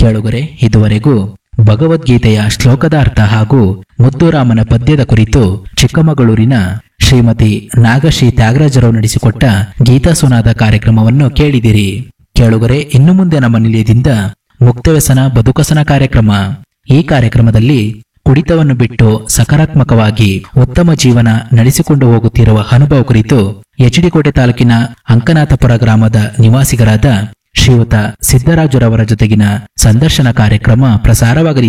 ಕೇಳುಗರೆ ಇದುವರೆಗೂ ಭಗವದ್ಗೀತೆಯ ಶ್ಲೋಕದ ಅರ್ಥ ಹಾಗೂ ಮುದ್ದುರಾಮನ ಪದ್ಯದ ಕುರಿತು ಚಿಕ್ಕಮಗಳೂರಿನ ಶ್ರೀಮತಿ ನಾಗಶ್ರೀ ತ್ಯಾಗರಾಜರವರು ನಡೆಸಿಕೊಟ್ಟ ಗೀತಾ ಸುನಾದ ಕಾರ್ಯಕ್ರಮವನ್ನು ಕೇಳಿದಿರಿ ಕೇಳುಗರೆ ಇನ್ನು ಮುಂದೆ ನಮ್ಮ ನಿಲಯದಿಂದ ಮುಕ್ತವ್ಯಸನ ಬದುಕಸನ ಕಾರ್ಯಕ್ರಮ ಈ ಕಾರ್ಯಕ್ರಮದಲ್ಲಿ ಕುಡಿತವನ್ನು ಬಿಟ್ಟು ಸಕಾರಾತ್ಮಕವಾಗಿ ಉತ್ತಮ ಜೀವನ ನಡೆಸಿಕೊಂಡು ಹೋಗುತ್ತಿರುವ ಅನುಭವ ಕುರಿತು ಎಚ್ಡಿಕೋಟೆ ತಾಲೂಕಿನ ಅಂಕನಾಥಪುರ ಗ್ರಾಮದ ನಿವಾಸಿಗರಾದ ಶ್ರೀಯುತ ಸಿದ್ದರಾಜುರವರ ಜೊತೆಗಿನ ಸಂದರ್ಶನ ಕಾರ್ಯಕ್ರಮ ಪ್ರಸಾರವಾಗಲಿದೆ